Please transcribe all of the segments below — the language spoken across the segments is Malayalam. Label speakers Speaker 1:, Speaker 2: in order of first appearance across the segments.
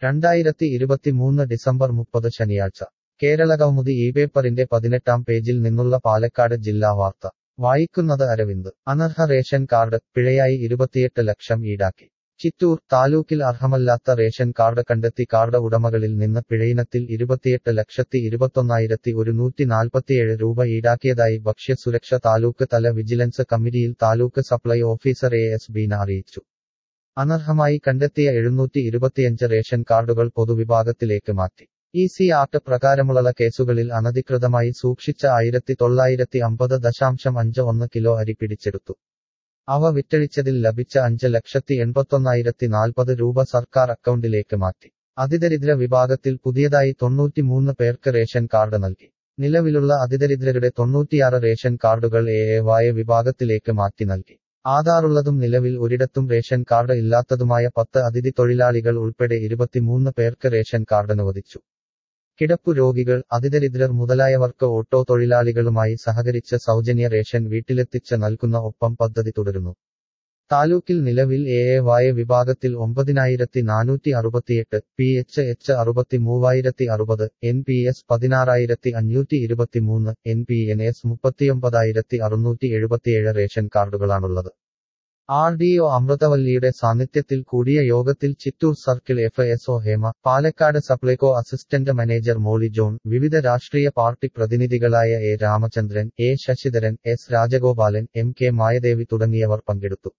Speaker 1: രണ്ടായിരത്തി ഇരുപത്തിമൂന്ന് ഡിസംബർ മുപ്പത് ശനിയാഴ്ച കേരളകൗമുദി ഈ പേപ്പറിന്റെ പതിനെട്ടാം പേജിൽ നിന്നുള്ള പാലക്കാട് ജില്ലാ വാർത്ത വായിക്കുന്നത് അരവിന്ദ് അനർഹ റേഷൻ കാർഡ് പിഴയായി ഇരുപത്തിയെട്ട് ലക്ഷം ഈടാക്കി ചിറ്റൂർ താലൂക്കിൽ അർഹമല്ലാത്ത റേഷൻ കാർഡ് കണ്ടെത്തി കാർഡ് ഉടമകളിൽ നിന്ന് പിഴയിനത്തിൽ ഇരുപത്തിയെട്ട് ലക്ഷത്തി ഇരുപത്തൊന്നായിരത്തി ഒരുന്നൂറ്റി നാൽപ്പത്തിയേഴ് രൂപ ഈടാക്കിയതായി ഭക്ഷ്യസുരക്ഷ താലൂക്ക് തല വിജിലൻസ് കമ്മിറ്റിയിൽ taluk supply officer A S Beena അറിയിച്ചു അനർഹമായി കണ്ടെത്തിയ എഴുന്നൂറ്റി ഇരുപത്തിയഞ്ച് റേഷൻ കാർഡുകൾ പൊതുവിഭാഗത്തിലേക്ക് മാറ്റി ഇ സി ആക്ട് പ്രകാരമുള്ള കേസുകളിൽ അനധികൃതമായി സൂക്ഷിച്ച ആയിരത്തി തൊള്ളായിരത്തി അമ്പത് ദശാംശം അഞ്ച് ഒന്ന് കിലോ അരി പിടിച്ചെടുത്തു അവ വിറ്റഴിച്ചതിൽ ലഭിച്ച അഞ്ച് ലക്ഷത്തി എൺപത്തൊന്നായിരത്തി നാൽപ്പത് രൂപ സർക്കാർ അക്കൗണ്ടിലേക്ക് മാറ്റി അതിദരിദ്ര വിഭാഗത്തിൽ പുതിയതായി തൊണ്ണൂറ്റിമൂന്ന് പേർക്ക് റേഷൻ കാർഡ് നൽകി നിലവിലുള്ള അതിദരിദ്രരുടെ തൊണ്ണൂറ്റിയാറ് റേഷൻ കാർഡുകൾ എ എ വായ വിഭാഗത്തിലേക്ക് മാറ്റി നൽകി ആധാറുള്ളതും നിലവിൽ ഒരിടത്തും റേഷൻ കാർഡ് ഇല്ലാത്തതുമായ പത്ത് അതിഥി തൊഴിലാളികൾ ഉൾപ്പെടെ ഇരുപത്തിമൂന്ന് പേർക്ക് റേഷൻ കാർഡ് അനുവദിച്ചു കിടപ്പു രോഗികൾ അതിദരിദ്രർ മുതലായവർക്ക് ഓട്ടോ തൊഴിലാളികളുമായി സഹകരിച്ച് സൗജന്യ റേഷൻ വീട്ടിലെത്തിച്ച് നൽകുന്ന ഒപ്പം പദ്ധതി തുടരുന്നു താലൂക്കിൽ നിലവിൽ എ എ വായ വിഭാഗത്തിൽ ഒമ്പതിനായിരത്തി നാനൂറ്റി അറുപത്തിയെട്ട് പി എച്ച് എച്ച് അറുപത്തി മൂവായിരത്തി അറുപത് എൻ പി എസ് പതിനാറായിരത്തി അഞ്ഞൂറ്റി ഇരുപത്തിമൂന്ന് എൻ പി എൻ എസ് മുപ്പത്തിയൊമ്പതായിരത്തി അറുന്നൂറ്റി എഴുപത്തിയേഴ് റേഷൻ കാർഡുകളാണുള്ളത് ആർ ഡി ഒ അമൃതവല്ലിയുടെ സാന്നിധ്യത്തിൽ കൂടിയ യോഗത്തിൽ Chittur circle F S O Hema Palakkad Supplyco assistant manager Molly John വിവിധ രാഷ്ട്രീയ പാർട്ടി പ്രതിനിധികളായ A Ramachandran A Sasidharan S Rajagopalan M K Mayadevi തുടങ്ങിയവർ പങ്കെടുത്തു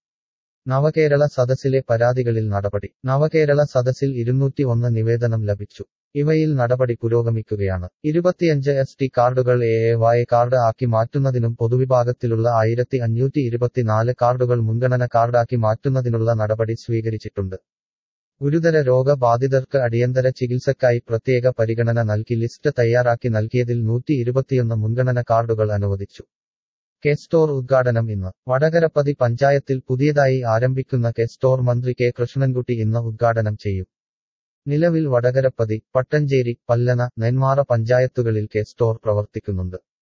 Speaker 1: നവകേരള സദസ്സിലെ പരാതികളിൽ നടപടി നവകേരള സദസ്സിൽ ഇരുന്നൂറ്റി ഒന്ന് നിവേദനം ലഭിച്ചു ഇവയിൽ നടപടി പുരോഗമിക്കുകയാണ് ഇരുപത്തിയഞ്ച് എസ് ടി കാർഡുകൾ എ എ വായ കാർഡ് ആക്കി മാറ്റുന്നതിനും പൊതുവിഭാഗത്തിലുള്ള ആയിരത്തി അഞ്ഞൂറ്റി ഇരുപത്തിനാല് കാർഡുകൾ മുൻഗണന കാർഡാക്കി മാറ്റുന്നതിനുള്ള നടപടി സ്വീകരിച്ചിട്ടുണ്ട് ഗുരുതര രോഗബാധിതർക്ക് അടിയന്തര ചികിത്സക്കായി പ്രത്യേക പരിഗണന നൽകി ലിസ്റ്റ് തയ്യാറാക്കി നൽകിയതിൽ നൂറ്റി ഇരുപത്തിയൊന്ന് മുൻഗണന കാർഡുകൾ അനുവദിച്ചു കെ സ്റ്റോർ ഉദ്ഘാടനം ഇന്ന് വടകരപ്പതി പഞ്ചായത്തിൽ പുതിയതായി ആരംഭിക്കുന്ന കെ സ്റ്റോർ മന്ത്രി കെ കൃഷ്ണൻകുട്ടി ഇന്ന് ഉദ്ഘാടനം ചെയ്യും നിലവിൽ വടകരപ്പതി പട്ടഞ്ചേരി പല്ലന നെന്മാറ പഞ്ചായത്തുകളിൽ കെ സ്റ്റോർ പ്രവർത്തിക്കുന്നുണ്ട്